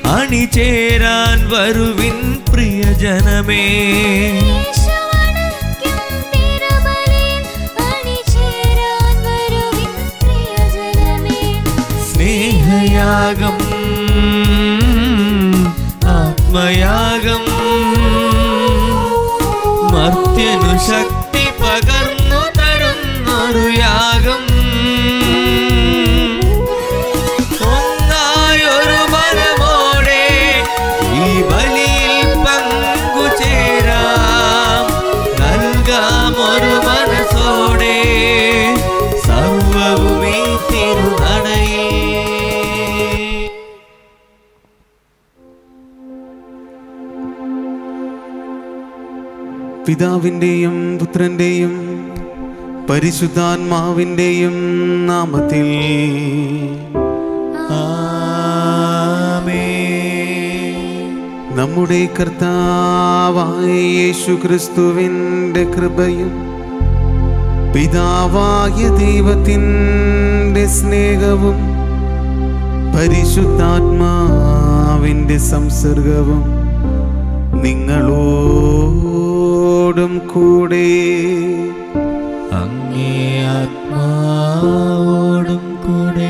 അണിചേരാൻ വരുവിൻ പ്രിയജനമേ യേശുവണയ്ക്കും തിരുബലിയിൽ അണിചേരാൻ വരുവിൻ പ്രിയജനമേ. സ്നേഹയാഗം ആത്മയാഗം മർത്യനു ശക്തി പകർന്നു തരുന്നൊരു യാഗം ഒന്നായൊരു മനമോടെ ഈ ബലിയിൽ പങ്കുചേരാം നൽകാം ഒരു മനസ്സോടെ സർവവും ഈ തിരുനടയിൽ പിതാവിൻ്റെയും പുത്രൻ്റെയും പരിശുദ്ധാത്മാവിൻ്റെയും നാമത്തിൽ നമ്മുടെ കർത്താവായ യേശു ക്രിസ്തുവിൻ്റെ കൃപയും പിതാവായ ദൈവത്തിൻ്റെ സ്നേഹവും പരിശുദ്ധാത്മാവിൻ്റെ സംസർഗവും നിങ്ങളോടും കൂടെ അങ്ങേ ആത്മാവോടും കൂടെ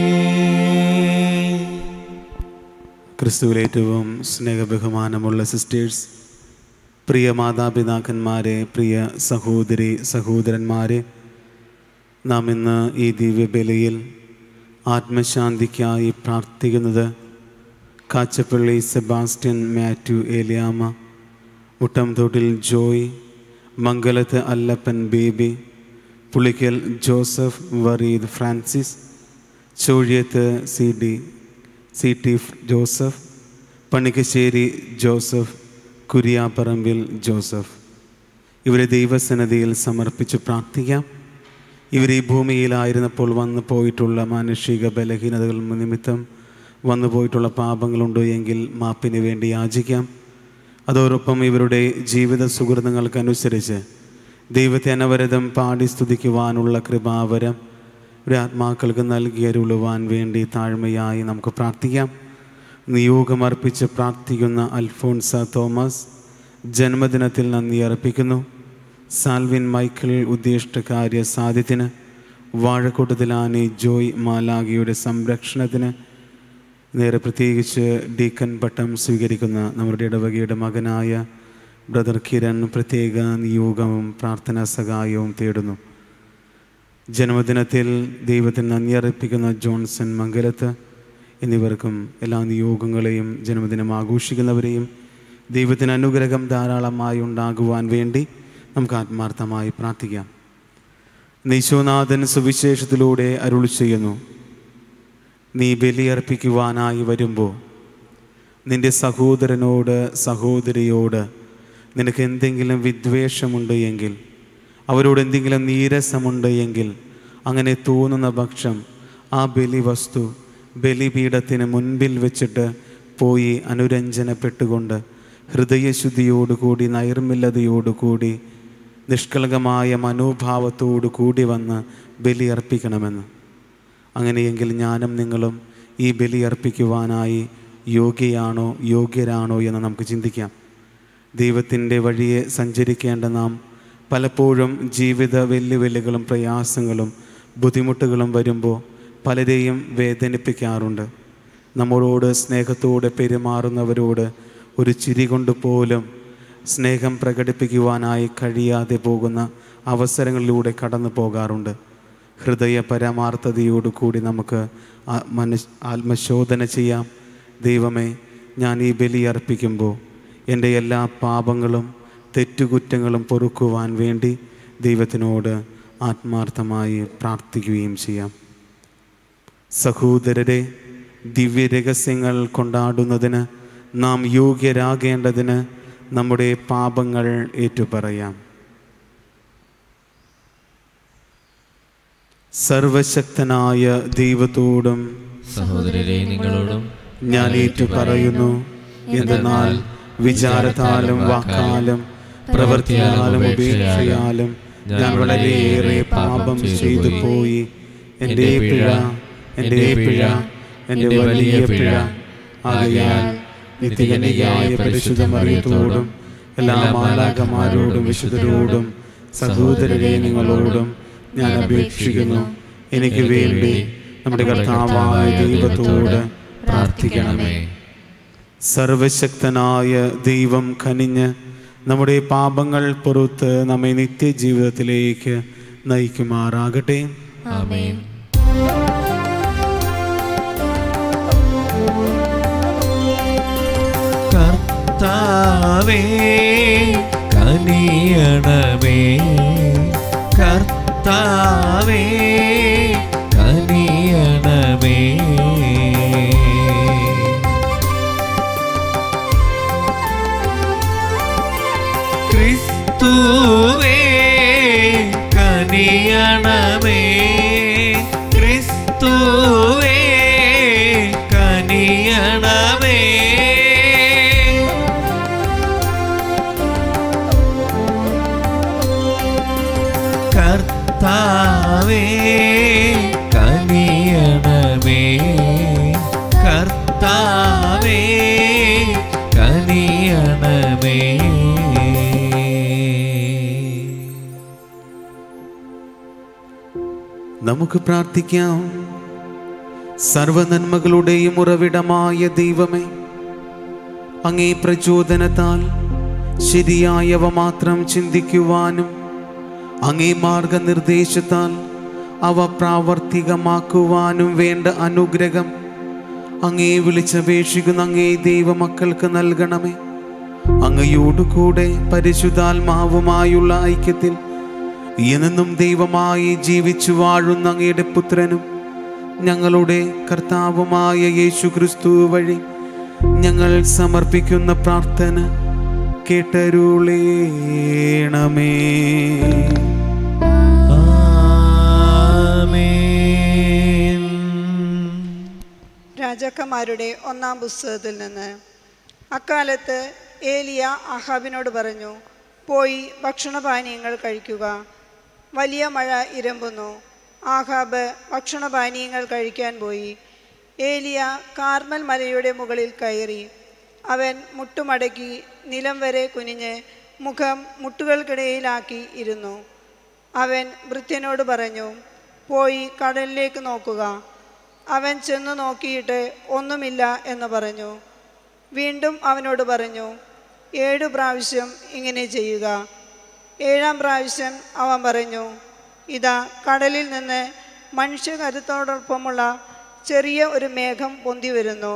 ക്രിസ്തുവിൽ ഏറ്റവും സ്നേഹബഹുമാനമുള്ള സിസ്റ്റേഴ്സ് പ്രിയ മാതാപിതാക്കന്മാരെ പ്രിയ സഹോദരി സഹോദരന്മാരെ നാം ഇന്ന് ഈ ദിവ്യബലിയിൽ ആത്മശാന്തിക്കായി പ്രാർത്ഥിക്കുന്നത് Kachappilly Sebastian Mathew Eliyamma Muttamthottil Joy Mangalath Allappan Baby Pulickal Joseph Vareed Francis Chozhiyath C D C T Joseph Panikkassery Joseph Kuriyaparambil Joseph ഇവരെ ദൈവസന്നതിയിൽ സമർപ്പിച്ച് പ്രാർത്ഥിക്കാം ഇവർ ഈ ഭൂമിയിലായിരുന്നപ്പോൾ വന്നു പോയിട്ടുള്ള മാനുഷിക ബലഹീനതകൾ നിമിത്തം വന്നു പോയിട്ടുള്ള പാപങ്ങളുണ്ടോ എങ്കിൽ മാപ്പിന് വേണ്ടി യാചിക്കാം അതോടൊപ്പം ഇവരുടെ ജീവിത സുഹൃത്തുക്കൾക്കനുസരിച്ച് ദൈവത്തെ അനവരതം പാടി സ്തുതിക്കുവാനുള്ള കൃപാവരം ഒരു ആത്മാക്കൾക്ക് നൽകിയരുളുവാൻ വേണ്ടി താഴ്മയായി നമുക്ക് പ്രാർത്ഥിക്കാം നിയോഗമർപ്പിച്ച് പ്രാർത്ഥിക്കുന്ന അൽഫോൺസ തോമസ് ജന്മദിനത്തിൽ നന്ദി അർപ്പിക്കുന്നു സാൽവിൻ മൈക്കിൾ ഉദ്ദിഷ്ട കാര്യ സാധ്യത്തിന് വാഴക്കൂട്ടത്തിലാനി ജോയ് മാലാഗിയുടെ സംരക്ഷണത്തിന് നേരെ പ്രത്യേകിച്ച് ഡീക്കൻ പട്ടം സ്വീകരിക്കുന്ന നമ്മുടെ ഇടവകയുടെ മകനായ ബ്രദർ കിരൺ പ്രത്യേക നിയോഗവും പ്രാർത്ഥനാ സഹായവും തേടുന്നു ജന്മദിനത്തിൽ ദൈവത്തിന് നന്ദി അർപ്പിക്കുന്ന ജോൺസൺ മംഗലത്ത് എന്നിവർക്കും എല്ലാ നിയോഗങ്ങളെയും ജന്മദിനം ആഘോഷിക്കുന്നവരെയും ദൈവത്തിന് അനുഗ്രഹം ധാരാളമായി ഉണ്ടാകുവാൻ വേണ്ടി നമുക്ക് ആത്മാർത്ഥമായി പ്രാർത്ഥിക്കാം നീശോനാഥൻ സുവിശേഷത്തിലൂടെ അരുൾ ചെയ്യുന്നു നീ ബലിയർപ്പിക്കുവാനായി വരുമ്പോൾ നിന്റെ സഹോദരനോട് സഹോദരിയോട് നിനക്ക് എന്തെങ്കിലും വിദ്വേഷമുണ്ട് എങ്കിൽ അവരോട് എന്തെങ്കിലും നീരസമുണ്ട് എങ്കിൽ അങ്ങനെ തോന്നുന്ന പക്ഷം ആ ബലി വസ്തു ബലിപീഠത്തിന് മുൻപിൽ വെച്ചിട്ട് പോയി അനുരഞ്ജനപ്പെട്ടുകൊണ്ട് ഹൃദയശുദ്ധിയോടുകൂടി നൈർമല്യതയോടുകൂടി നിഷ്കളങ്കമായ മനോഭാവത്തോടു കൂടി വന്ന് ബലി അർപ്പിക്കണമെന്ന് അങ്ങനെയെങ്കിൽ ഞാനും നിങ്ങളും ഈ ബലി അർപ്പിക്കുവാനായി യോഗ്യയാണോ യോഗ്യരാണോ എന്ന് നമുക്ക് ചിന്തിക്കാം ദൈവത്തിൻ്റെ വഴിയെ സഞ്ചരിക്കേണ്ട നാം പലപ്പോഴും ജീവിത വെല്ലുവിളികളും പ്രയാസങ്ങളും ബുദ്ധിമുട്ടുകളും വരുമ്പോൾ പലരെയും വേദനിപ്പിക്കാറുണ്ട് നമ്മളോട് സ്നേഹത്തോടെ പെരുമാറുന്നവരോട് ഒരു ചിരി കൊണ്ട് പോലും സ്നേഹം പ്രകടിപ്പിക്കുവാനായി കഴിയാതെ പോകുന്ന അവസരങ്ങളിലൂടെ കടന്നു പോകാറുണ്ട് ഹൃദയ പരമാർത്ഥതയോടു കൂടി നമുക്ക് ആ- മനസ് ആത്മശോധന ചെയ്യാം ദൈവമേ ഞാൻ ഈ ബലി അർപ്പിക്കുമ്പോൾ എൻ്റെ എല്ലാ പാപങ്ങളും തെറ്റുകുറ്റങ്ങളും പൊറുക്കുവാൻ വേണ്ടി ദൈവത്തിനോട് ആത്മാർത്ഥമായി പ്രാർത്ഥിക്കുകയും ചെയ്യാം സഹോദരരെ ദിവ്യരഹസ്യങ്ങൾ കൊണ്ടാടുന്നതിന് നാം യോഗ്യരാകേണ്ടതിന് നമ്മുടെ പാപങ്ങൾ ഏറ്റുപറയാം സർവശക്തനായ ദൈവത്തോടും സഹോദരരെ നിങ്ങളോടും ഞാൻ ഏറ്റുപറയുന്നു എന്തെന്നാൽ വിചാരത്താലും വാക്കാലും പ്രവൃത്തിയാലും ഉപേക്ഷയാലും ഞാൻ വളരെയേറെ പാപം ചെയ്തു പോയി എൻ്റെ പിഴ എൻ്റെ പിഴ എൻ്റെ വലിയ പിഴ ആകയാൽ നിത്യകന്യകയായ പരിശുദ്ധ മറിയത്തോടും എല്ലാ മാലാകമാരോടും വിശുദ്ധരോടും സഹോദരരെ നിങ്ങളോടും ഞാൻ അപേക്ഷിക്കുന്നു എനിക്ക് വേണ്ടി നമ്മുടെ കർത്താവായ ദൈവത്തോട് പ്രാർത്ഥിക്കണമേ സർവശക്തനായ ദൈവം കനിഞ്ഞ് നമ്മുടെ പാപങ്ങൾ പുറത്ത് നമ്മെ നിത്യജീവിതത്തിലേക്ക് നയിക്കുമാറാകട്ടെ ആമേൻ കർത്താവേ കനിയണമേ കർത്താവേ കനിയണമേ ക്രിസ്തുവേ കനിയണമേ ക്രിസ്തുവേ കനിയണമേ കർത്താവേ കനിയണമേ കർത്താവേ കനിയണമേ നമുക്ക് പ്രാർത്ഥിക്കാം സർവനന്മകളുടെയും ഉറവിടമായ ദൈവമേ അങ്ങേ പ്രചോദനത്താൽ ശരിയായവ മാത്രം ചിന്തിക്കുവാനും അങ്ങേ മാർഗനിർദ്ദേശത്താൽ അവ പ്രാവർത്തികമാക്കുവാനും വേണ്ട അനുഗ്രഹം അങ്ങേ വിളിച്ചപേക്ഷിക്കുന്ന അങ്ങേ ദൈവമക്കൾക്ക് നൽകണമേ അങ്ങയോട് കൂടെ പരിശുദ്ധാത്മാവുമായുള്ള ഐക്യത്തിൽ എന്നും ദൈവമായി ജീവിച്ചു വാഴുന്ന അങ്ങയുടെ പുത്രനും ഞങ്ങളുടെ കർത്താവുമായ യേശു ക്രിസ്തു വഴി ഞങ്ങൾ സമർപ്പിക്കുന്ന പ്രാർത്ഥന കേട്ടരുളേണമേ ആമേൻ രാജാക്കന്മാരുടെ ഒന്നാം പുസ്തകത്തിൽ നിന്ന് അക്കാലത്ത് ഏലിയ അഹാബിനോട് പറഞ്ഞു പോയി ഭക്ഷണപാനീയങ്ങൾ കഴിക്കുക വലിയ മഴ ഇരമ്പുന്നു ആഹാബ് ഭക്ഷണപാനീയങ്ങൾ കഴിക്കാൻ പോയി ഏലിയ കാർമൽ മലയുടെ മുകളിൽ കയറി അവൻ മുട്ടുമടക്കി നിലം വരെ കുനിഞ്ഞ് മുഖം മുട്ടുകൾക്കിടയിലാക്കി ഇരുന്നു അവൻ ഭൃത്യനോട് പറഞ്ഞു പോയി കടലിലേക്ക് നോക്കുക അവൻ ചെന്നു നോക്കിയിട്ട് ഒന്നുമില്ല എന്ന് പറഞ്ഞു വീണ്ടും അവനോട് പറഞ്ഞു ഏഴു പ്രാവശ്യം ഇങ്ങനെ ചെയ്യുക ഏഴാം പ്രാവശ്യം അവൻ പറഞ്ഞു ഇതാ കടലിൽ നിന്ന് മനുഷ്യകരുത്തോടൊപ്പമുള്ള ചെറിയ ഒരു മേഘം പൊന്തി വരുന്നു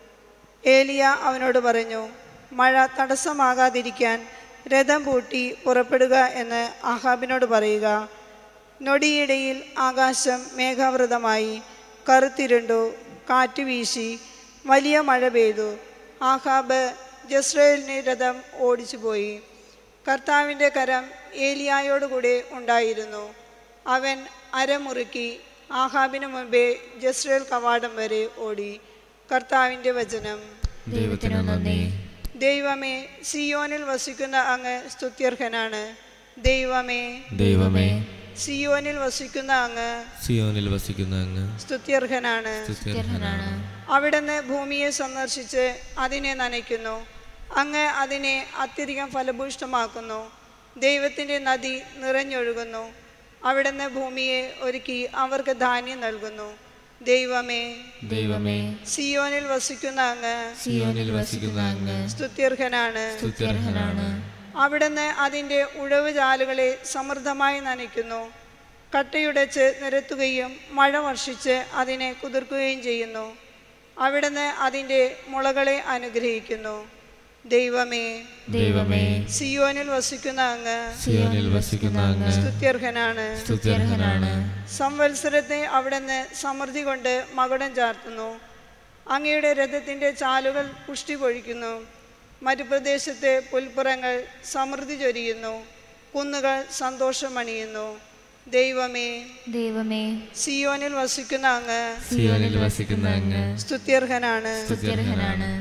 ഏലിയ അവനോട് പറഞ്ഞു മഴ തടസ്സമാകാതിരിക്കാൻ രഥം പൂട്ടി പുറപ്പെടുക എന്ന് ആഹാബിനോട് പറയുക നൊടിയിടയിൽ ആകാശം മേഘാവൃതമായി കറുത്തിരുണ്ടു കാറ്റ് വീശി വലിയ മഴ പെയ്തു ആഹാബ് ജസ്രയേലിന് രഥം ഓടിച്ചു പോയി കർത്താവിൻ്റെ കരം ഏലിയായോടുകൂടെ ഉണ്ടായിരുന്നു അവൻ അരമുറുക്കി ആഹാബിന് മുമ്പേ ജസ്രയേൽ കവാടം വരെ ഓടി കർത്താവിൻ്റെ വചനം ദൈവത്തിന് നന്ദി ദൈവമേ സിയോനിൽ വസിക്കുന്ന അങ്ങ് സ്തുത്യർഹനാണ് ദൈവമേ ദൈവമേ സിയോനിൽ വസിക്കുന്ന അങ്ങ് സിയോനിൽ വസിക്കുന്ന അങ്ങ് സ്തുത്യർഹനാണ് സ്തുത്യർഹനാണ് അവിടുന്ന് ഭൂമിയെ സന്ദർശിച്ച് അതിനെ നനയ്ക്കുന്നു അങ്ങ് അതിനെ അത്യധികം ഫലഭൂഷ്ടമാക്കുന്നു ദൈവത്തിൻ്റെ നദി നിറഞ്ഞൊഴുകുന്നു അവിടുന്ന് ഭൂമിയെ ഒരുക്കി അവർക്ക് ധാന്യം നൽകുന്നു ദൈവമേ ദൈവമേ സിയോനിൽ വസിക്കുന്ന അങ്ങ് സിയോനിൽ വസിക്കുന്ന അങ്ങ് സ്തുത്യർഹനാണ് സ്തുത്യർഹനാണ് അവിടുന്ന് അതിൻ്റെ ഉഴവ് ചാലുകളെ സമൃദ്ധമായി നനയ്ക്കുന്നു കട്ടയുടച്ച് നിരത്തുകയും മഴ വർഷിച്ച് അതിനെ കുതിർക്കുകയും ചെയ്യുന്നു അവിടുന്ന് അതിൻ്റെ മുളകളെ അനുഗ്രഹിക്കുന്നു ദൈവമേ ദൈവമേ സിയോനിൽ വസിക്കുന്ന അങ്ങ് സിയോനിൽ വസിക്കുന്ന അങ്ങ് സ്തുത്യർഹനാണ് സ്തുത്യർഹനാണ് സംവത്സരത്തെ അവിടുന്ന് സമൃദ്ധി കൊണ്ട് മകുടം ചാർത്തുന്നു അങ്ങയുടെ രഥത്തിൻ്റെ ചാലുകൾ പുഷ്ടി പൊഴിക്കുന്നു മരുപ്രദേശത്തെ പുൽപ്പുറങ്ങൾ സമൃദ്ധി ചൊരിയുന്നു കുന്നുകൾ സന്തോഷമണിയുന്നു ദൈവമേ ദൈവമേ സിയോനിൽ വസിക്കുന്ന അങ്ങ് സിയോനിൽ വസിക്കുന്ന അങ്ങ് സ്തുത്യർഹനാണ് സ്തുത്യർഹനാണ്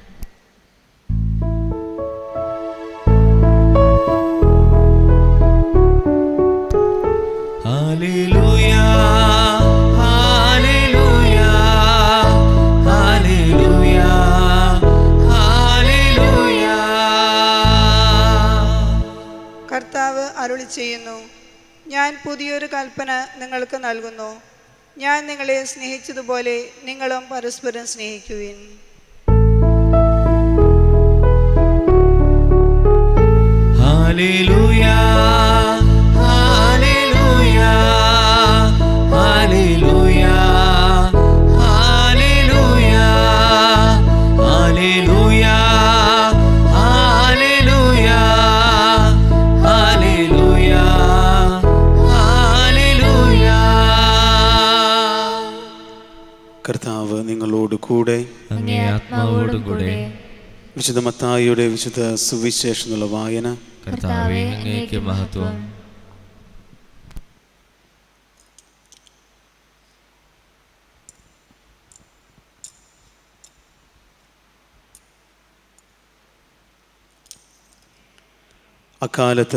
ഹല്ലേലൂയ ഹല്ലേലൂയ ഹല്ലേലൂയ ഹല്ലേലൂയ ഞാൻ പുതിയൊരു കൽപ്പന നിങ്ങൾക്ക് നൽകുന്നു ഞാൻ നിങ്ങളെ സ്നേഹിച്ചതുപോലെ നിങ്ങളും പരസ്പരം സ്നേഹിക്കുവിൻ ഹല്ലേലൂയ ഹല്ലേലൂയ ഹല്ലേലൂയ ഹല്ലേലൂയ ഹല്ലേലൂയ ഹല്ലേലൂയ ഹല്ലേലൂയ ഹല്ലേലൂയ കർത്താവ് നിങ്ങളോട് കൂടെ അങ്ങേ ആത്മാവോടും കൂടെ വിശുദ്ധ മത്തായിയുടെ വിശുദ്ധ സുവിശേഷം എന്നുള്ള വായന കർത്താവെ അങ്ങേക്ക് മഹത്വം അക്കാലത്ത്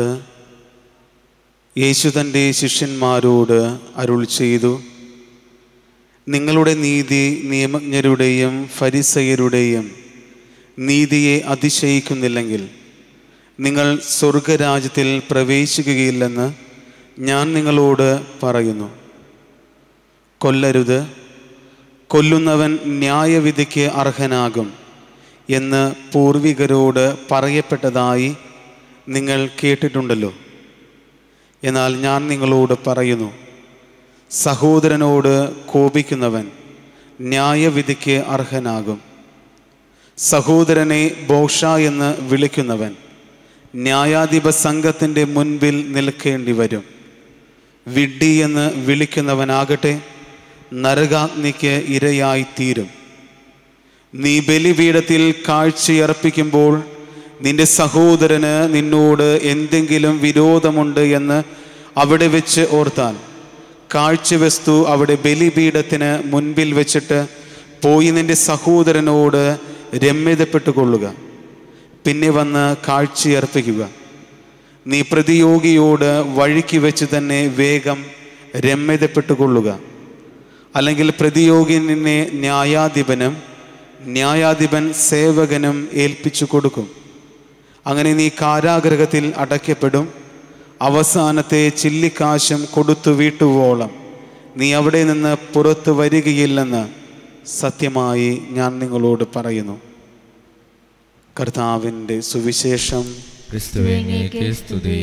യേശു തൻ്റെ ശിഷ്യന്മാരോട് അരുൾ ചെയ്തു നിങ്ങളുടെ നീതി നിയമജ്ഞരുടെയും ഫരിസയരുടെയും നീതിയെ അതിശയിക്കുന്നില്ലെങ്കിൽ നിങ്ങൾ സ്വർഗരാജ്യത്തിൽ പ്രവേശിക്കുകയില്ലെന്ന് ഞാൻ നിങ്ങളോട് പറയുന്നു കൊല്ലരുത് കൊല്ലുന്നവൻ ന്യായവിധിക്ക് അർഹനാകും എന്ന് പൂർവികരോട് പറയപ്പെട്ടതായി നിങ്ങൾ കേട്ടിട്ടുണ്ടല്ലോ എന്നാൽ ഞാൻ നിങ്ങളോട് പറയുന്നു സഹോദരനോട് കോപിക്കുന്നവൻ ന്യായവിധിക്ക് അർഹനാകും സഹോദരനെ ബോഷ എന്ന് വിളിക്കുന്നവൻ ന്യായാധിപ സംഘത്തിൻ്റെ മുൻപിൽ നിൽക്കേണ്ടി വരും വിഡ്ഢി എന്ന് വിളിക്കുന്നവനാകട്ടെ നരകാഗ്നിക്ക് ഇരയായി തീരും നീ ബലിപീഠത്തിൽ കാഴ്ചയർപ്പിക്കുമ്പോൾ നിന്റെ സഹോദരന് നിന്നോട് എന്തെങ്കിലും വിരോധമുണ്ട് എന്ന് അവിടെ വെച്ച് ഓർത്താൽ കാഴ്ചവസ്തു അവിടെ ബലിപീഠത്തിന് മുൻപിൽ വെച്ചിട്ട് പോയി നിന്റെ സഹോദരനോട് രമ്യതപ്പെട്ടുകൊള്ളുക പിന്നെ വന്ന് കാഴ്ചയർപ്പിക്കുക നീ പ്രതിയോഗിയോട് വഴിക്ക് വെച്ച് തന്നെ വേഗം രമ്യതപ്പെട്ടുകൊള്ളുക അല്ലെങ്കിൽ പ്രതിയോഗി നിന്നെ ന്യായാധിപനും ന്യായാധിപൻ സേവകനും ഏൽപ്പിച്ചു കൊടുക്കും അങ്ങനെ നീ കാരാഗ്രഹത്തിൽ അടയ്ക്കപ്പെടും അവസാനത്തെ ചില്ലിക്കാശം കൊടുത്തു വീട്ടുവോളം നീ അവിടെ നിന്ന് പുറത്തു വരികയില്ലെന്ന് സത്യമായി ഞാൻ നിങ്ങളോട് പറയുന്നു കർത്താവിൻ്റെ സുവിശേഷം ക്രിസ്തുവേ അങ്ങേക്ക് സ്തുതി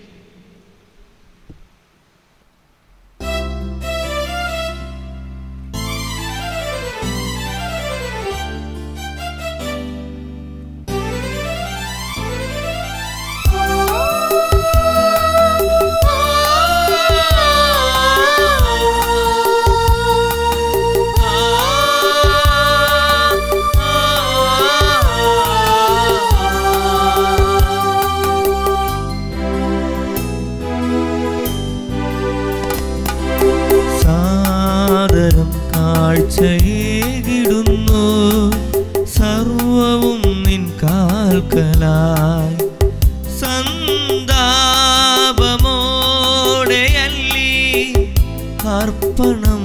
സാദരം കാഴ്ചയേകിടുന്നു സർവവും നിൻ കാൽക്കലായി സന്താപമോടെയല്ലി അർപ്പണം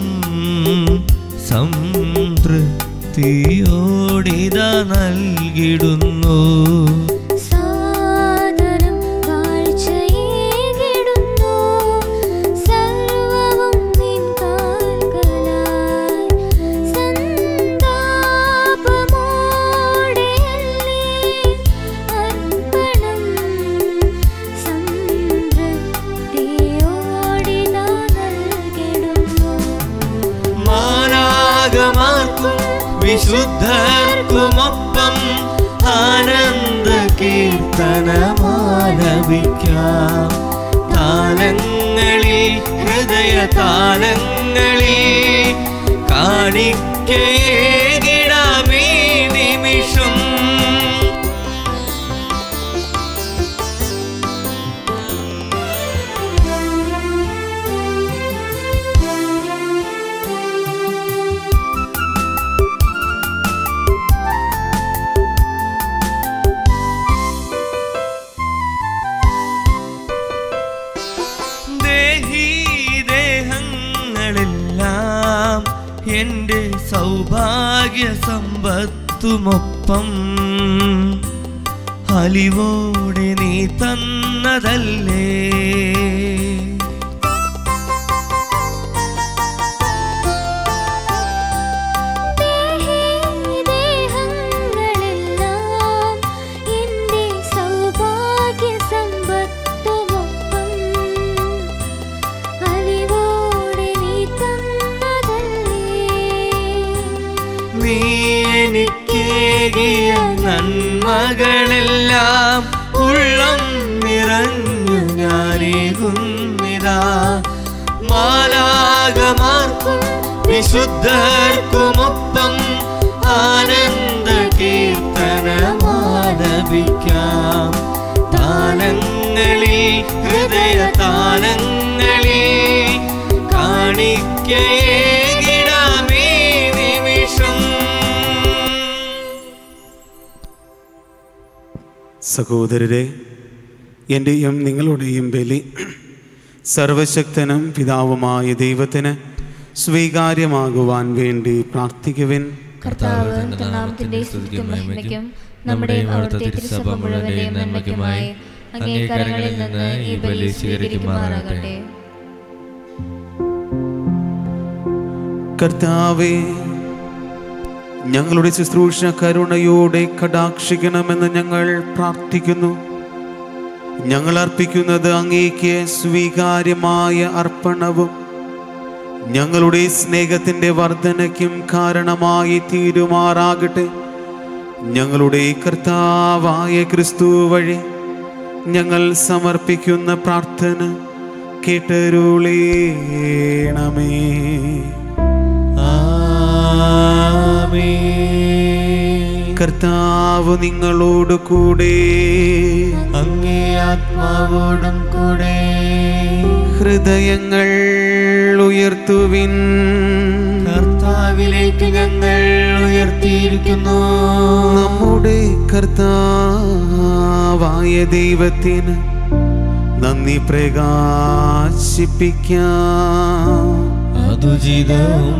സംതൃപ്തിയോടിത നൽകിടുന്നു സാദരം കാഴ്ചയേകിടുന്നു സർവവും നിൻ കാൽക്കലായി സന്താപമോടെയല്ലി അർപ്പണം സംതൃപ്തിയോടിതാ നൽകിടുന്നു മാരാഗമാർക്കും വിശുദ്ധർക്കുമൊപ്പം ആനന്ദ കീർത്തനമാലപിക്കാം താലങ്ങളിൽ ഹൃദയ താലങ്ങളിൽ കാണിക്കേകിടാമീ നിമിഷം ദേഹി ദേഹങ്ങളെല്ലാം എൻ്റെ സൗഭാഗ്യ സമ്പത്തുമൊപ്പം അലിവോടെ നീ തന്നതല്ലേ ഏകിയ നന്മകളെല്ലാം ഉള്ളം നിറഞ്ഞു ഞാനേകുന്നിതാ മാലാകമാർക്കും വിശുദ്ധർക്കുമൊപ്പം ആനന്ദ കീർത്തനമാലപിക്കാം താനങ്ങളിൽ ഹൃദയ താനങ്ങളിൽ കാണിക്കയേകിടാമേ നിമിഷം സഹോദരരെ എൻ്റെയും നിങ്ങളുടെയും ബലി സർവശക്തനും പിതാവുമായ ദൈവത്തിന് സ്വീകാര്യമാകുവാൻ വേണ്ടി പ്രാർത്ഥിക്കുവിൻ കർത്താവ് തന്റെ നാമത്തിന്റെ സ്തുതിക്കും മഹിമയ്ക്കും നമ്മുടെയും അവിടുത്തെ തിരുസഭ മുഴുവന്റെയും നന്മയ്ക്കുമായി അങ്ങേ കരങ്ങളിൽ നിന്ന് ഈ ബലി സ്വീകരിക്കുമാറാകട്ടെ കർത്താവേ ഞങ്ങളുടെ ശുശ്രൂഷ കരുണയോടെ കടാക്ഷിക്കണമെന്ന് ഞങ്ങൾ പ്രാർത്ഥിക്കുന്നു ഞങ്ങൾ അർപ്പിക്കുന്നത് അങ്ങേക്ക് സ്വീകാര്യമായ അർപ്പണവും ഞങ്ങളുടെ സ്നേഹത്തിൻ്റെ വർധനയ്ക്കും കാരണമായി തീരുമാറാകട്ടെ ഞങ്ങളുടെ കർത്താവായ ക്രിസ്തു വഴി ഞങ്ങൾ സമർപ്പിക്കുന്ന പ്രാർത്ഥന കേട്ടരുളേണമേ കർത്താവ് നിങ്ങളോട് കൂടെ അങ്ങേ ആത്മാവോടും കൂടെ ഹൃദയങ്ങൾ ഉയർത്തുവിൻ കർത്താവിലേക്ക് ഞങ്ങൾ ഉയർത്തിയിരിക്കുന്നു നമ്മുടെ കർത്താവായ ദൈവത്തിന് നന്ദി പ്രകാശിപ്പിക്കാം അതുചിതവും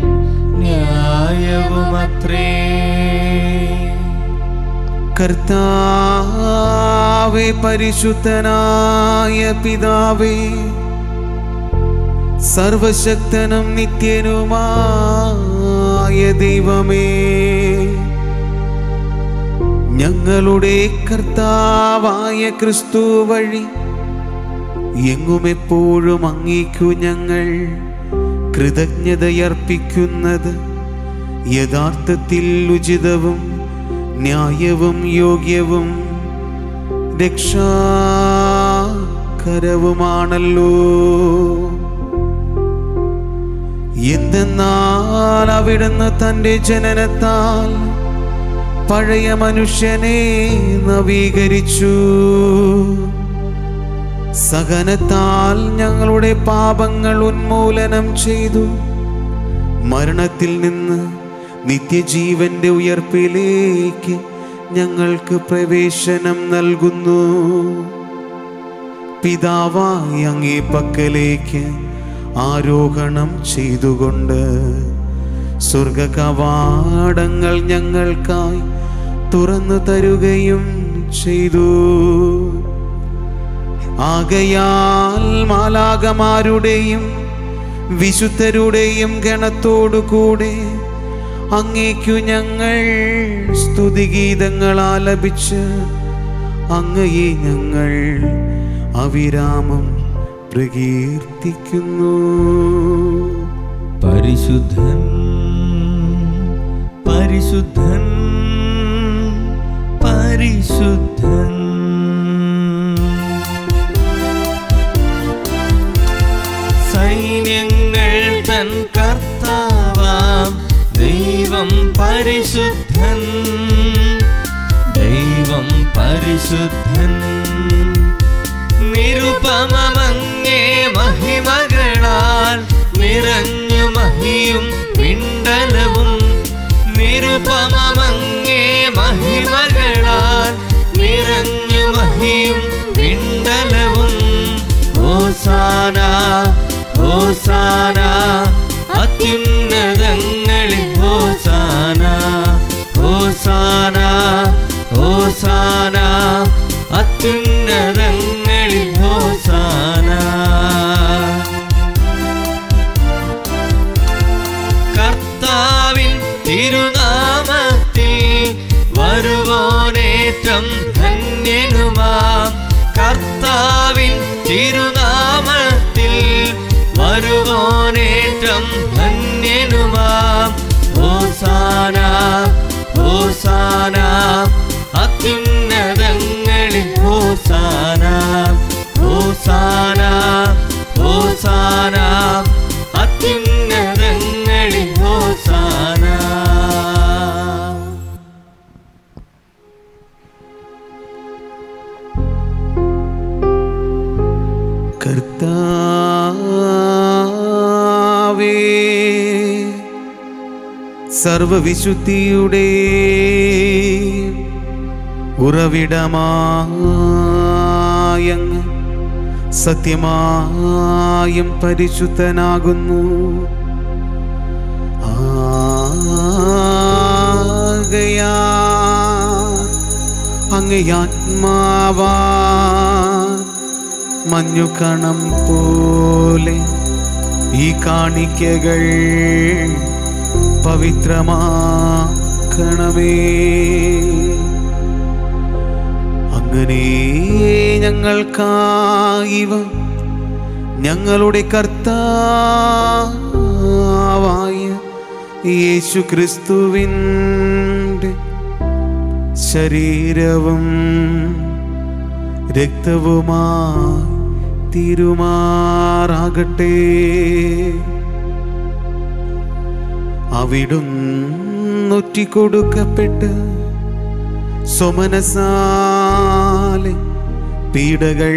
ന്യായവുമത്രേ കർത്താവെ പരിശുദ്ധനായ പിതാവേ സർവശക്തനും നിത്യനുമായ ദൈവമേ ഞങ്ങളുടെ കർത്താവായ ക്രിസ്തു വഴി എങ്ങും എപ്പോഴും അങ്ങേക്കു ഞങ്ങൾ കൃതജ്ഞതയർപ്പിക്കുന്നത് യഥാർത്ഥത്തിൽ ഉചിതവും ന്യായവും യോഗ്യവും രക്ഷാകരവുമാണല്ലോ എന്തെന്നാൽ അവിടുന്ന് തൻ്റെ ജനനത്താൽ പഴയ മനുഷ്യനെ നവീകരിച്ചു സഹനത്താൽ ഞങ്ങളുടെ പാപങ്ങൾ ഉന്മൂലനം ചെയ്തു മരണത്തിൽ നിന്ന് നിത്യജീവന്റെ ഉയർപ്പിലേക്ക് ഞങ്ങൾക്ക് പ്രവേശനം നൽകുന്നു പിതാവായി അങ്ങേ പക്കലേക്ക് ആരോഹണം ചെയ്തുകൊണ്ട് സ്വർഗ കവാടങ്ങൾ ഞങ്ങൾക്കായി തുറന്നു തരുകയും ചെയ്തു ആകയാൽ മാലാകമാരുടെയും വിശുദ്ധരുടെയും ഗണത്തോടു കൂടെ അങ്ങേക്കു ഞങ്ങൾ സ്തുതിഗീതങ്ങൾ ആലപിച്ച് അങ്ങയെ ഞങ്ങൾ അവിരാമം പ്രകീർത്തിക്കുന്നു പരിശുദ്ധൻ പരിശുദ്ധൻ പരിശുദ്ധൻ സൈന്യങ്ങൾ തൻ കർത്താവാം ദൈവം പരിശുദ്ധൻ ദൈവം പരിശുദ്ധൻ നിരുപമങ്ങേ മഹിമകളാൽ നിറഞ്ഞു മഹിയും പിണ്ടലവും നിരുപമങ്ങേ മഹിമകളാൽ നിറഞ്ഞു മഹിയും പിണ്ടലവും ഓസാന ഓസാന അത്യുന്നതങ്ങളിൽ ഓസാന ഓസാന ഓസാന അത്യുന്നതങ്ങളിൽ ഓസാന കർത്താവിൻ തിരുനാമത്തിൽ വരുവോനേറ്റം ധന്യനുമാം കർത്താവിൻ തിരുനാമത്തിൽ വരുവോനേറ്റം ധന്യനുമാം ഓസാന ഓസാന ഹോസാന അത്യുന്നതങ്ങളിൽ ഹോസാന ഹോസാന ഹോസാന അത്യുന്നതങ്ങളിൽ ഹോസാന കർത്താവേ സർവവിശുദ്ധിയുടെ ഉറവിടമായങ്ങ് സത്യമായും പരിശുദ്ധനാകുന്നു ആകയാ അങ്ങയാത്മാവാ മഞ്ഞുകണം പോലെ ഈ കാണിക്കകൾ പവിത്രമാക്കണമേ അങ്ങനെ ഞങ്ങൾക്കായിവ ഞങ്ങളുടെ കർത്താവായ യേശു ക്രിസ്തുവിൻ്റെ ശരീരവും രക്തവുമായി തീരുമാറാകട്ടെ അവിടുന്നൊറ്റിക്കൊടുക്കപ്പെട്ട് സോമനസാലെ പീഡകൾ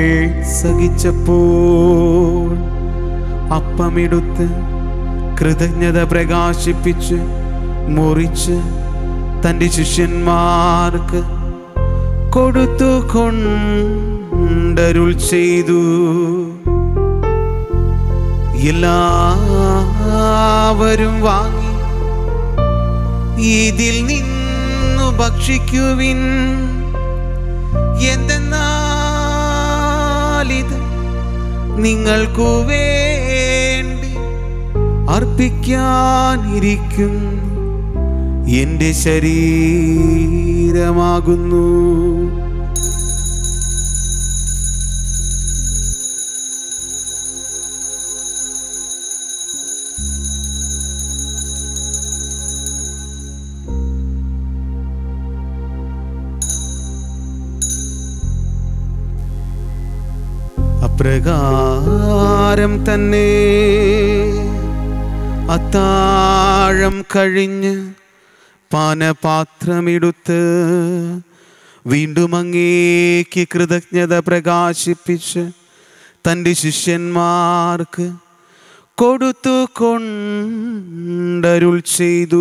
സഹിച്ചപ്പോൾ അപ്പമെടുത്ത് കൃതജ്ഞത പ്രകാശിപ്പിച്ച് മുറിച്ച് തൻ്റെ ശിഷ്യന്മാർക്ക് കൊടുത്തു കൊണ്ടരുൾ ചെയ്തു എല്ലാവരും വാങ്ങി ഇതിൽ നിന്നു ഭക്ഷിക്കുവിൻ എന്തെന്നാലിത് നിങ്ങൾക്കു വേണ്ടി അർപ്പിക്കാനിരിക്കുന്നു എന്റെ ശരീരമാകുന്നു അപ്രകാരം തന്നെ അത്താഴം കഴിഞ്ഞ് പാനപാത്രമെടുത്ത് വീണ്ടും അങ്ങേക്ക് കൃതജ്ഞത പ്രകാശിപ്പിച്ച് തൻ്റെ ശിഷ്യന്മാർക്ക് കൊടുത്തു കൊണ്ടരുൾ ചെയ്തു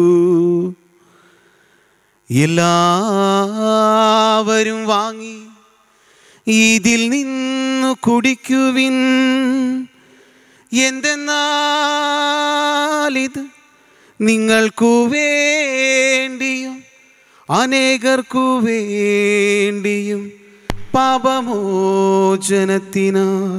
എല്ലാവരും വാങ്ങി ഇതിൽ നിന്നു കുടിക്കുവിൻ എന്തെന്നാലിത് നിങ്ങൾക്കു വേണ്ടിയും അനേകർക്കു വേണ്ടിയും പാപമോചനത്തിനായി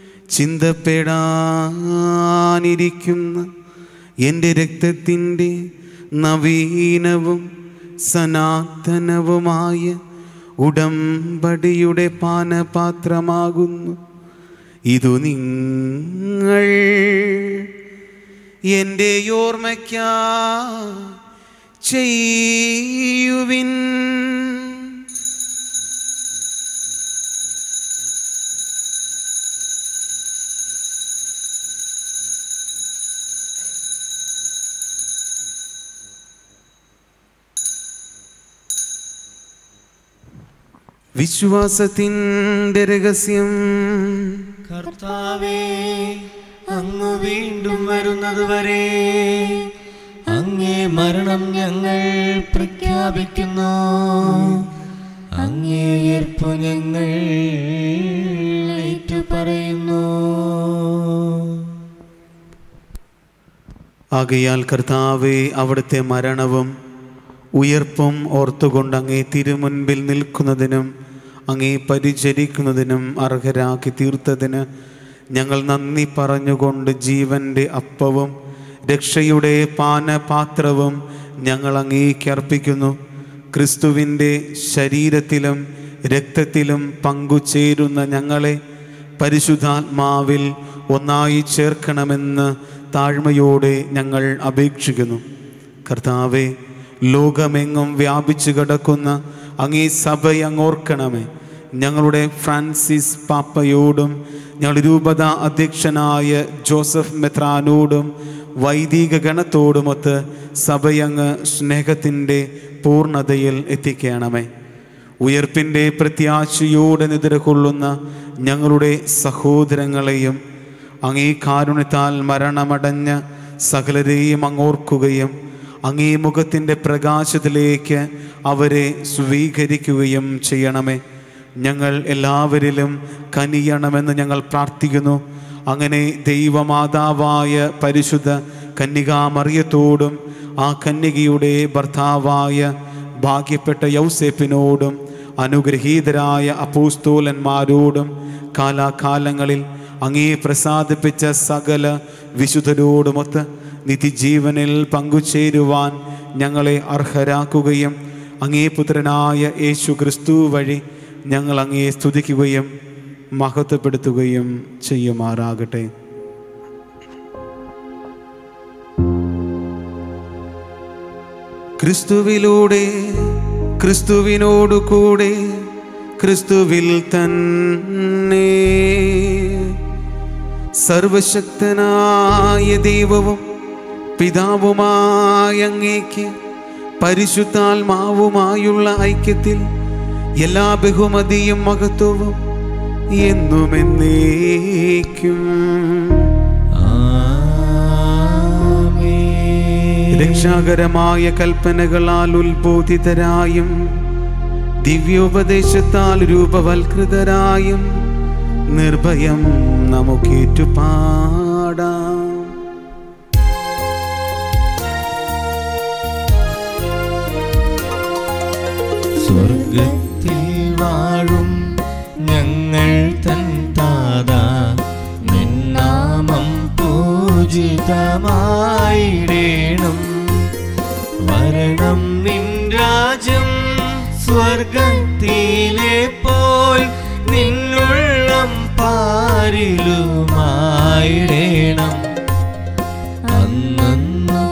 ചിന്തപ്പെടാനിരിക്കുന്ന എൻ്റെ രക്തത്തിൻ്റെ നവീനവും സനാതനവുമായ ഉടമ്പടിയുടെ പാനപാത്രമാകുന്നു ഇതു നിങ്ങൾ എൻ്റെ ഓർമ്മയ്ക്കാ ചെയ്യുവിൻ വിശ്വാസത്തിൻ്റെ രഹസ്യം കർത്താവേ അങ്ങ് വീണ്ടും വരുന്നത് വരെ അങ്ങേ മരണം ഞങ്ങൾ പ്രഖ്യാപിക്കുന്നു അങ്ങേ ഉയർപ്പ് ഞങ്ങൾ ഏറ്റുപറയുന്നു ആകയാൽ കർത്താവെ അവിടുത്തെ മരണവും ഉയർപ്പും ഓർത്തുകൊണ്ട് അങ്ങേ തിരുമുൻപിൽ നിൽക്കുന്നതിനും അങ്ങേ പരിചരിക്കുന്നതിനും അർഹരാക്കി തീർത്തതിന് ഞങ്ങൾ നന്ദി പറഞ്ഞുകൊണ്ട് ജീവൻ്റെ അപ്പവും രക്ഷയുടെ പാനപാത്രവും ഞങ്ങൾ അങ്ങേക്ക് അർപ്പിക്കുന്നു ക്രിസ്തുവിൻ്റെ ശരീരത്തിലും രക്തത്തിലും പങ്കുചേരുന്ന ഞങ്ങളെ പരിശുദ്ധാത്മാവിൽ ഒന്നായി ചേർക്കണമെന്ന് താഴ്മയോടെ ഞങ്ങൾ അപേക്ഷിക്കുന്നു കർത്താവെ ലോകമെങ്ങും വ്യാപിച്ചു കിടക്കുന്ന അങ്ങേ സഭയെ അങ്ങോർക്കണമേ ഞങ്ങളുടെ ഫ്രാൻസിസ് പാപ്പയോടും ഞങ്ങളുടെ രൂപത അധ്യക്ഷനായ ജോസഫ് മെത്രാനോടും വൈദിക ഗണത്തോടുമൊത്ത് സഭയങ്ങ് സ്നേഹത്തിൻ്റെ പൂർണ്ണതയിൽ എത്തിക്കണമേ ഉയർപ്പിൻ്റെ പ്രത്യാശയോടെ നിദ്രകൊള്ളുന്ന ഞങ്ങളുടെ സഹോദരങ്ങളെയും അങ്ങേ കാരുണ്യത്താൽ മരണമടഞ്ഞ സകലരെയും അങ്ങോർക്കുകയും അങ്ങേ മുഖത്തിൻ്റെ പ്രകാശത്തിലേക്ക് അവരെ സ്വീകരിക്കുകയും ചെയ്യണമേ ഞങ്ങൾ എല്ലാവരിലും കനിയണമെന്ന് ഞങ്ങൾ പ്രാർത്ഥിക്കുന്നു അങ്ങനെ ദൈവമാതാവായ പരിശുദ്ധ കന്യകാമറിയത്തോടും ആ കന്യകയുടെ ഭർത്താവായ ഭാഗ്യപ്പെട്ട യൗസേപ്പിനോടും അനുഗ്രഹീതരായ അപ്പോസ്തോലന്മാരോടും കാലാകാലങ്ങളിൽ അങ്ങേ പ്രസാദിപ്പിച്ച സകല വിശുദ്ധരോടുമൊത്ത് നിത്യജീവനിൽ പങ്കുചേരുവാൻ ഞങ്ങളെ അർഹരാക്കുകയും അങ്ങേ പുത്രനായ യേശു ക്രിസ്തു വഴി ഞങ്ങൾ അങ്ങേ സ്തുതിക്കുകയും മഹത്വപ്പെടുത്തുകയും ചെയ്യുമാറാകട്ടെ ക്രിസ്തുവിലൂടെ ക്രിസ്തുവിനോടു കൂടെ ക്രിസ്തുവിൽ തന്നെ സർവശക്തനായ ദൈവവും പിതാവുമായ അങ്ങേക്ക് പരിശുദ്ധാത്മാവുമായുള്ള ഐക്യത്തിൽ എല്ലാ ബഹുമതിയും മഹത്വവും എന്നും എന്നേക്കും രക്ഷാകരമായ കൽപ്പനകളാൽ ഉത്ബോധിതരായും ദിവ്യോപദേശത്താൽ രൂപവൽകൃതരായും നിർഭയം നമുക്കേറ്റുപാടാം സ്വർഗത്തിൽ വാഴും ഞങ്ങൾ തൻ താത നിന്നാമം പൂജിതമായിടേണം വരണം നിൻ രാജ്യം സ്വർഗത്തിലെ പോൽ നിന്നുള്ളം പാരിലുമായിടേണം അന്നു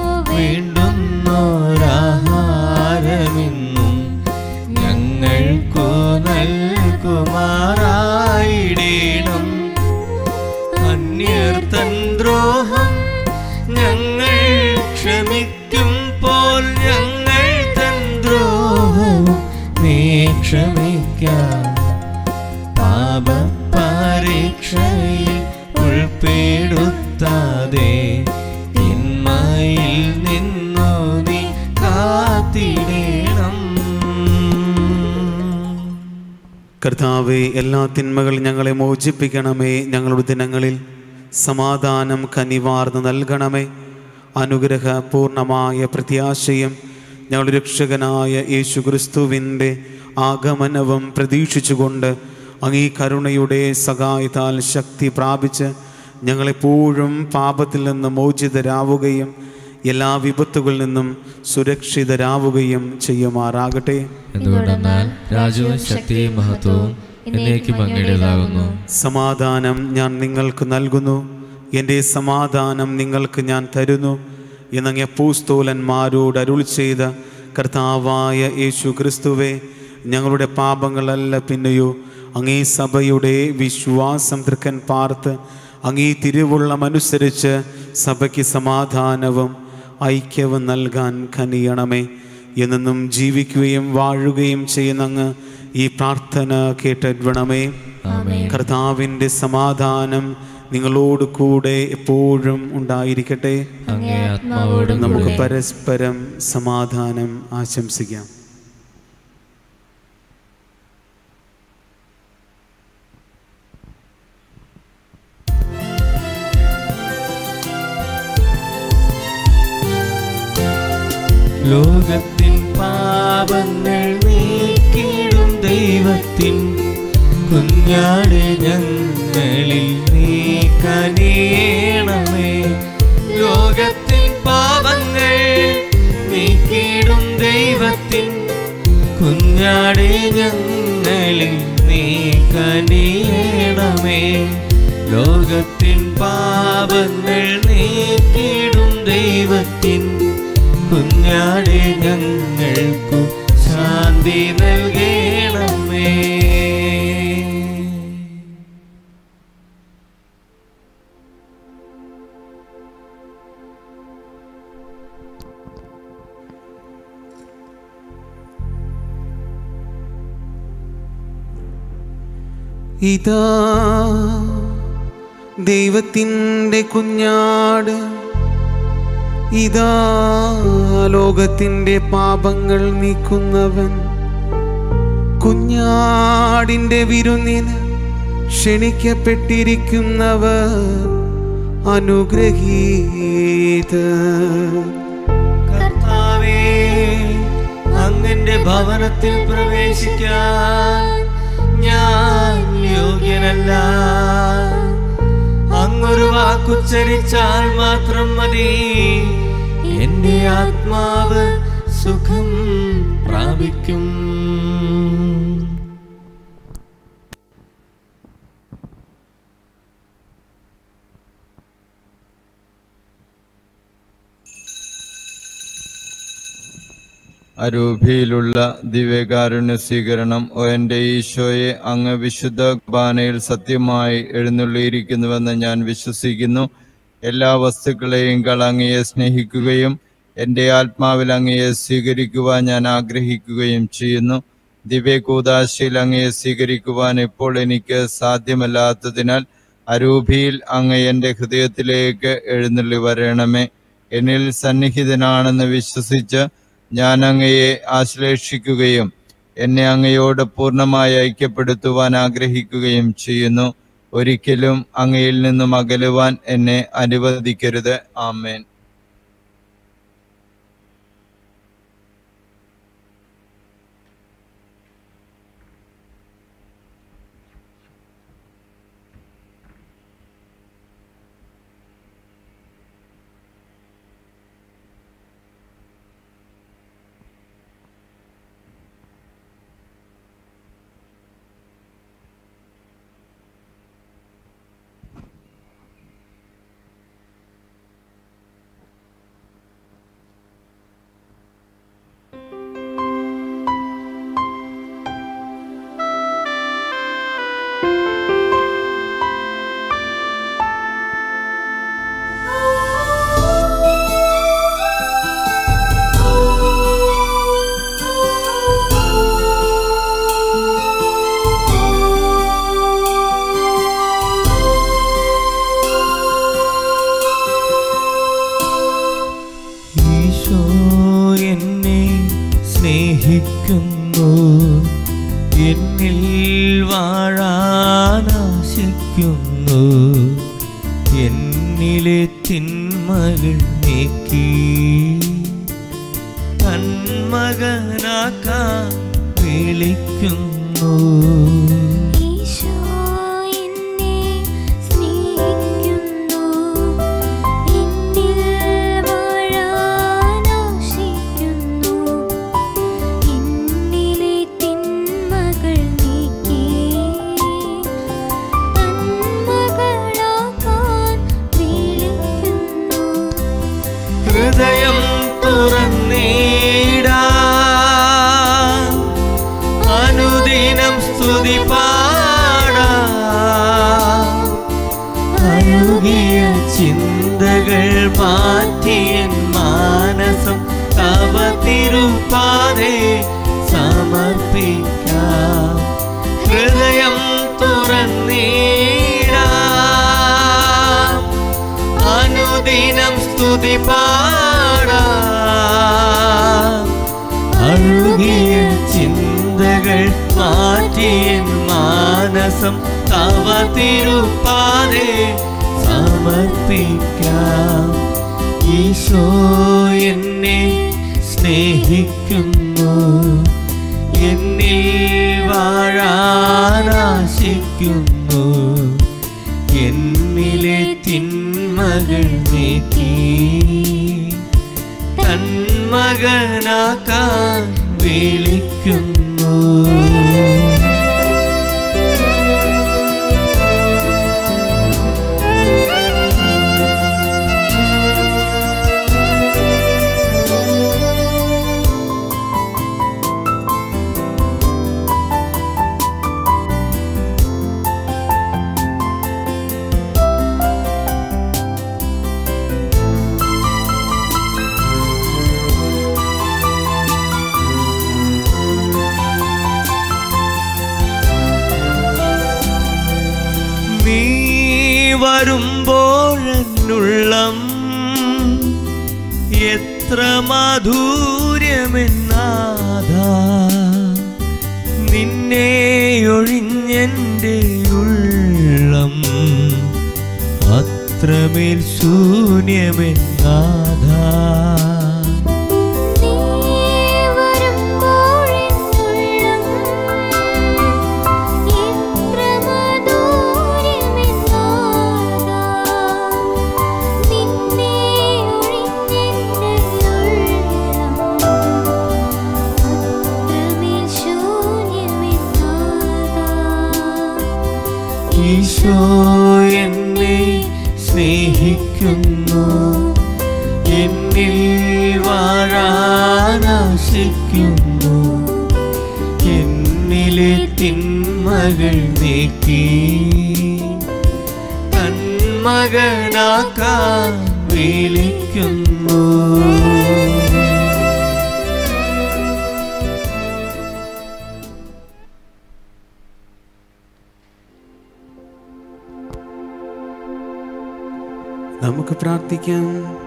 വേണ്ടുന്നോരാഹാരമെന്നും ഞങ്ങൾക്കു നൽകുമാറായിടേണം അന്യർ തൻ ദ്രോഹം ഞങ്ങൾ ക്ഷമിക്കും പോൽ ഞങ്ങൾ തൻ ദ്രോഹവും നീ ക്ഷമിക്കാം പാപപരീക്ഷയിൽ ഉൾപ്പെടുത്താതെ തിന്മയിൽ നിന്നു നീ കാത്തിടേണം കർത്താവെ എല്ലാ തിന്മകളും ഞങ്ങളെ മോചിപ്പിക്കണമേ ഞങ്ങളുടെ ദിനങ്ങളിൽ സമാധാനം കനിവാർന്ന് നൽകണമേ അനുഗ്രഹപൂർണമായ പ്രത്യാശയും ഞങ്ങളുടെ രക്ഷകനായ യേശു ക്രിസ്തുവിൻ്റെ ആഗമനവും പ്രതീക്ഷിച്ചുകൊണ്ട് അങ്ങീ കരുണയുടെ സഹായത്താൽ ശക്തി പ്രാപിച്ച് ഞങ്ങളെപ്പോഴും പാപത്തിൽ നിന്ന് മോചിതരാവുകയും എല്ലാ വിപത്തുകളിൽ നിന്നും സുരക്ഷിതരാവുകയും ചെയ്യുമാറാകട്ടെ എന്തുകൊണ്ടെന്നാൽ രാജവും ശക്തിയും മഹത്വവും എന്നേക്കും അങ്ങയുടേതാകുന്നു സമാധാനം ഞാൻ നിങ്ങൾക്ക് നൽകുന്നു എൻ്റെ സമാധാനം നിങ്ങൾക്ക് ഞാൻ തരുന്നു എന്നങ്ങ് പൂസ്തോലന്മാരോട് അരുൾ ചെയ്ത കർത്താവായ യേശു ക്രിസ്തുവെ ഞങ്ങളുടെ പാപങ്ങളല്ല പിന്നെയോ അങ്ങേ സഭയുടെ വിശ്വാസം തൃക്കൻ പാർത്ത് അങ്ങേ തിരുവുള്ളമനുസരിച്ച് സഭയ്ക്ക് സമാധാനവും ഐക്യവും നൽകാൻ കനിയണമേ എന്നെന്നും ജീവിക്കുകയും വാഴുകയും ചെയ്യുന്ന അങ്ങ് ഈ പ്രാർത്ഥന കേട്ടിടണമേ കർത്താവിൻ്റെ സമാധാനം നിങ്ങളോട് കൂടെ എപ്പോഴും ഉണ്ടായിരിക്കട്ടെ അങ്ങേ ആത്മാവോടും നമുക്ക് കൂടെ പരസ്പരം സമാധാനം ആശംസിക്കാം ലോകത്തിൻ പാപങ്ങൾ നീക്കിടും ദൈവത്തിൻ കുഞ്ഞാട് ഞങ്ങളിൽ നീ കനിയണമേ ലോകത്തിൻ പാപങ്ങൾ നീക്കിടും ദൈവത്തിൻ കുഞ്ഞാട് ഞങ്ങളിൽ നീ കനിയണമേ ലോകത്തിൻ പാപങ്ങൾ നീക്കിടും ദൈവത്തിൻ കുഞ്ഞ കുഞ്ഞാടെ ഞങ്ങൾക്കു ശാന്തി നൽകണമേ ഇതാ ദൈവത്തിൻ്റെ കുഞ്ഞാട് ഇതാ ലോകത്തിൻ്റെ പാപങ്ങൾ നീക്കുന്നവൻ കുഞ്ഞാടിൻ്റെ വിരുന്നിന് ക്ഷണിക്കപ്പെട്ടിരിക്കുന്നവർ അനുഗ്രഹീത കർത്താവേ അങ്ങന്റെ ഭവനത്തിൽ പ്രവേശിക്കാൻ ഞാൻ യോഗ്യനല്ല അങ്ങൊരു വാക്കുച്ചരിച്ചാൽ മാത്രം മതി എന്റെ ആത്മാവ് സുഖം പ്രാപിക്കും അരൂപിയിലുള്ള ദിവ്യകാരുണ്യ സ്വീകരണം ഓ എൻ്റെ ഈശോയെ അങ്ങ് വിശുദ്ധ കുർബാനയിൽ സത്യമായി എഴുന്നള്ളിയിരിക്കുന്നുവെന്ന് ഞാൻ വിശ്വസിക്കുന്നു എല്ലാ വസ്തുക്കളെയും അങ്ങയെ സ്നേഹിക്കുകയും എൻ്റെ ആത്മാവിൽ അങ്ങയെ സ്വീകരിക്കുവാൻ ഞാൻ ആഗ്രഹിക്കുകയും ചെയ്യുന്നു ദിവ്യകൂദാശയിൽ അങ്ങയെ സ്വീകരിക്കുവാൻ ഇപ്പോൾ എനിക്ക് സാധ്യമല്ലാത്തതിനാൽ അരൂപിയിൽ അങ്ങ് എൻ്റെ ഹൃദയത്തിലേക്ക് എഴുന്നള്ളി വരണമേ എന്നിൽ സന്നിഹിതനാണെന്ന് വിശ്വസിച്ച് ഞാൻ അങ്ങയെ ആശ്ലേഷിക്കുകയും എന്നെ അങ്ങയോട് പൂർണ്ണമായി ഐക്യപ്പെടുത്തുവാൻ ആഗ്രഹിക്കുകയും ചെയ്യുന്നു ഒരിക്കലും അങ്ങയിൽ നിന്നും അകലുവാൻ എന്നെ അനുവദിക്കരുത് ആമേൻ ഈശോ എന്നെ സ്നേഹിക്കുന്നു എന്നിൽ വാഴാനാശിക്കുന്നു എന്നിലെ തിന്മകൾ നീക്കി തന്മകനാക്കാൻ വിളിക്കുന്നു ഈശോ എന്നെ സ്നേഹിക്കുന്നു എന്നിൽ വാഴാനാശിക്കുന്നു എന്നിലെ തിന്മകൾ നീക്കി തന്മകളാക്കാൻ വിളിക്കുന്നു ഹൃദയം തുറന്നീടാ അനുദിനം സ്തുതി പാടാ അഴുകിയ ചിന്തകൾ മാറ്റിയൻ മാനസം തവ തിരുപ്പാതെ സമർപ്പിക്കാം ഹൃദയം തുറന്നീടാം അനുദിനം സ്തുതി പാടാം അഴുകിയ ചിന്തകൾ മാറ്റിയൻ മാനസം തവ തിരുപ്പാതെ സമർപ്പിക്കാം ഈശോ എന്നെ സ്നേഹിക്കുന്നു എന്നിൽ വാഴാനാശിക്കുന്നു എന്നിലെ തിന്മകൾ നീക്കി തന്മകനാക്കാൻ വിളിക്കുന്നു ഈശോ വരുമ്പോഴെന്നുള്ളം എത്ര മാധുര്യമെന്നാഥ നിന്നെ ഒഴിഞ്ഞെൻ്റെ ഉള്ളം അത്രമേൽ ശൂന്യമെന്നാഥ നീ വരുമ്പോഴെന്നുള്ളം എത്ര മധുരമെന്നാഥാ നിന്നെ ഒഴിഞ്ഞെൻ്റെ ഉള്ളം അത്രമേൽ ശൂന്യമെന്നാഥാ ഈശോ എന്നെ സ്നേഹിക്കുന്നു എന്നിൽ വാഴാനാശിക്കുന്നു എന്നിലെ തിന്മകൾ നീക്കി തന്മകനാക്കാൻ വിളിക്കുന്നു നമുക്ക് പ്രാർത്ഥിക്കാം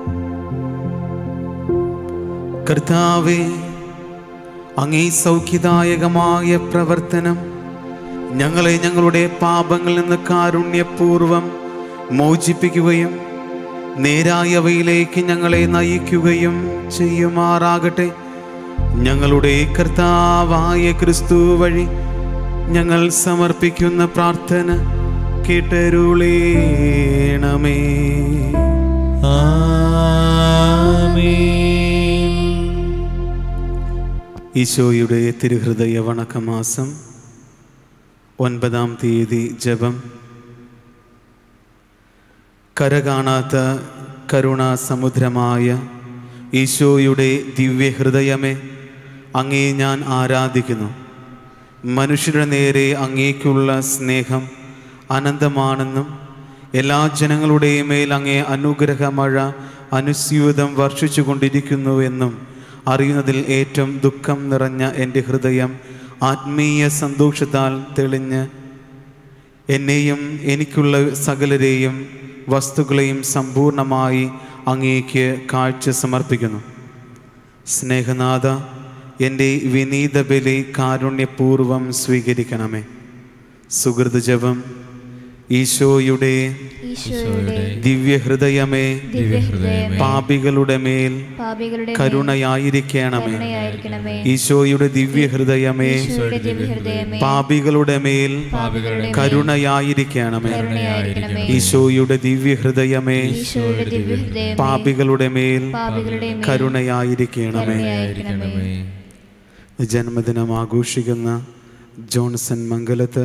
കർത്താവേ അങ്ങേ സൗഖ്യദായകമായ പ്രവർത്തനം ഞങ്ങളെ ഞങ്ങളുടെ പാപങ്ങളിൽ നിന്ന് കാരുണ്യപൂർവം മോചിപ്പിക്കുകയും നേരായവയിലേക്ക് ഞങ്ങളെ നയിക്കുകയും ചെയ്യുമാറാകട്ടെ ഞങ്ങളുടെ കർത്താവായ ക്രിസ്തു വഴി ഞങ്ങൾ സമർപ്പിക്കുന്ന പ്രാർത്ഥന കേട്ടരുളേണമേ ഈശോയുടെ തിരുഹൃദയ വണക്കമാസം ഒൻപതാം തീയതി ജപം കരകാണാത്ത കരുണാസമുദ്രമായ ഈശോയുടെ ദിവ്യഹൃദയമേ അങ്ങേ ഞാൻ ആരാധിക്കുന്നു മനുഷ്യരുടെ നേരെ അങ്ങേക്കുള്ള സ്നേഹം അനന്തമാണെന്നും എല്ലാ ജനങ്ങളുടെയും മേൽ അങ്ങേ അനുഗ്രഹ മഴ അനുസ്യൂതം വർഷിച്ചു കൊണ്ടിരിക്കുന്നു എന്നും അറിയുന്നതിൽ ഏറ്റവും ദുഃഖം നിറഞ്ഞ എൻ്റെ ഹൃദയം ആത്മീയ സന്തോഷത്താൽ തെളിഞ്ഞ് എന്നെയും എനിക്കുള്ള സകലരെയും വസ്തുക്കളെയും സമ്പൂർണമായി അങ്ങേക്ക് കാഴ്ച സമർപ്പിക്കുന്നു സ്നേഹനാഥ എൻ്റെ വിനീത ബലി കാരുണ്യപൂർവം സ്വീകരിക്കണമേ സുഹൃത് ജപം ഈശോയുടെ ഈശോയുടെ ദിവ്യഹൃദയമേ ദിവ്യഹൃദയമേ പാപികളുടെ മേൽ പാപികളുടെ മേൽ കരുണയായിരിക്കണമേ കരുണയായിരിക്കണമേ ഈശോയുടെ ദിവ്യഹൃദയമേ ഈശോയുടെ ദിവ്യഹൃദയമേ പാപികളുടെ മേൽ പാപികളുടെ മേൽ കരുണയായിരിക്കണമേ കരുണയായിരിക്കണമേ ഈശോയുടെ ദിവ്യഹൃദയമേ ഈശോയുടെ ദിവ്യഹൃദയമേ പാപികളുടെ മേൽ പാപികളുടെ മേൽ കരുണയായിരിക്കണമേ കരുണയായിരിക്കണമേ ജന്മദിനം ആഘോഷിക്കുന്ന ജോൺസൺ മംഗലത്ത്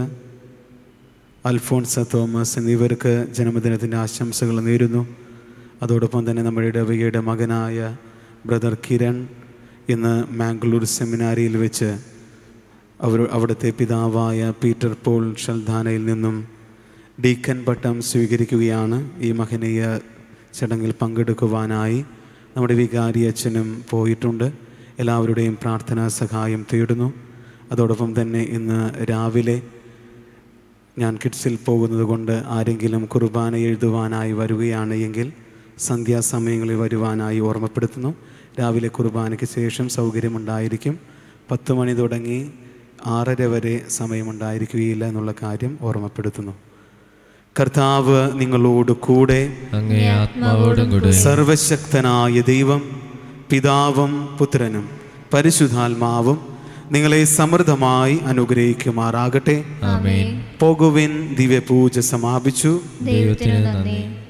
അൽഫോൺസ തോമസ് എന്നിവർക്ക് ജന്മദിനത്തിൻ്റെ ആശംസകൾ നേരുന്നു അതോടൊപ്പം തന്നെ നമ്മുടെ ഇടവകയുടെ മകനായ ബ്രദർ കിരൺ ഇന്ന് മാംഗ്ലൂർ സെമിനാരിയിൽ വെച്ച് അവർ അവിടുത്തെ പിതാവായ പീറ്റർ പോൾ ഷൽധാനയിൽ നിന്നും ഡീക്കൻ പട്ടം സ്വീകരിക്കുകയാണ് ഈ മഹനീയ ചടങ്ങിൽ പങ്കെടുക്കുവാനായി നമ്മുടെ വികാരി അച്ഛനും പോയിട്ടുണ്ട് എല്ലാവരുടെയും പ്രാർത്ഥനാ സഹായം തേടുന്നു അതോടൊപ്പം തന്നെ ഇന്ന് രാവിലെ ഞാൻ കിഡ്സിൽ പോകുന്നത് കൊണ്ട് ആരെങ്കിലും കുർബാന എഴുതുവാനായി വരികയാണ് എങ്കിൽ സന്ധ്യാസമയങ്ങളിൽ വരുവാനായി ഓർമ്മപ്പെടുത്തുന്നു രാവിലെ കുർബാനയ്ക്ക് ശേഷം സൗകര്യമുണ്ടായിരിക്കും പത്ത് മണി തുടങ്ങി ആറര വരെ സമയമുണ്ടായിരിക്കുകയില്ല എന്നുള്ള കാര്യം ഓർമ്മപ്പെടുത്തുന്നു കർത്താവ് നിങ്ങളോട് കൂടെ അങ്ങേ ആത്മാവോടും കൂടെ സർവശക്തനായ ദൈവം പിതാവും പുത്രനും പരിശുദ്ധാത്മാവും നിങ്ങളെ സമൃദ്ധമായി അനുഗ്രഹിക്കുമാറാകട്ടെ ആമേൻ പോകുവിൻ ദിവ്യപൂജ സമാപിച്ചു ദൈവത്തിന് നന്ദി